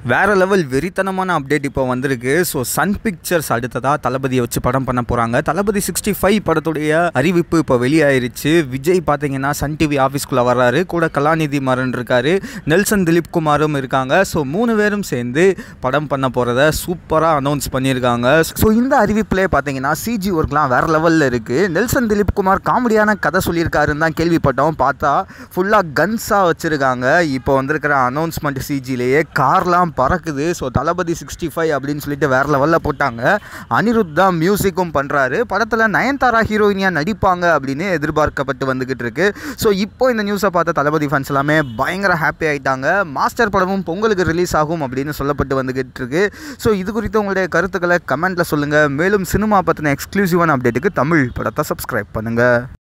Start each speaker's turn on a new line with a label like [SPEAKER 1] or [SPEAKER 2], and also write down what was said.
[SPEAKER 1] வேற லெவல் வெறித்தனமான அப்டேட் இப்போ வந்திருக்கு ஸோ சன் பிக்சர்ஸ் அடுத்ததாக தளபதியை வச்சு படம் பண்ண போகிறாங்க தளபதி சிக்ஸ்டி ஃபைவ் படத்துடைய அறிவிப்பு இப்போ வெளியாயிருச்சு விஜய் பார்த்தீங்கன்னா சன் டிவி ஆஃபீஸ்க்குள்ளே வர்றாரு கூட கலாநிதி மாறன் இருக்காரு நெல்சன் திலீப் குமாரும் இருக்காங்க ஸோ மூணு பேரும் சேர்ந்து படம் பண்ண போகிறத சூப்பராக அனௌன்ஸ் பண்ணியிருக்காங்க ஸோ இந்த அறிவிப்பிலே பார்த்தீங்கன்னா சிஜி ஒர்க்லாம் வேற லெவலில் இருக்குது நெல்சன் திலீப் குமார் காமெடியான கதை சொல்லியிருக்காருன்னு தான் கேள்விப்பட்டோம் பார்த்தா ஃபுல்லாக கன்ஸாக வச்சுருக்காங்க இப்போ வந்திருக்கிற அனௌன்ஸ்மெண்ட் சிஜிலேயே கார்லாம் பறக்குது ஸோ தளபதி சிக்ஸ்டி ஃபைவ் அப்படின்னு சொல்லிட்டு வேற லெவலில் போட்டாங்க அனிருத் தான் மியூசிக்கும் பண்ணுறாரு படத்தில் நயன்தாரா ஹீரோயினியாக நடிப்பாங்க அப்படின்னு எதிர்பார்க்கப்பட்டு வந்துக்கிட்டு இருக்கு ஸோ இப்போ இந்த நியூஸை பார்த்த தளபதி ஃபேன்ஸ் எல்லாமே பயங்கர ஹாப்பி ஆகிட்டாங்க மாஸ்டர் படமும் பொங்கலுக்கு ரிலீஸ் ஆகும் அப்படின்னு சொல்லப்பட்டு வந்துக்கிட்டு இருக்கு ஸோ இது குறித்து உங்களுடைய கருத்துக்களை கமெண்ட்டில் சொல்லுங்கள் மேலும் சினிமா பற்றின எக்ஸ்க்ளூசிவான அப்டேட்டுக்கு தமிழ் படத்தை சப்ஸ்கிரைப் பண்ணுங்கள்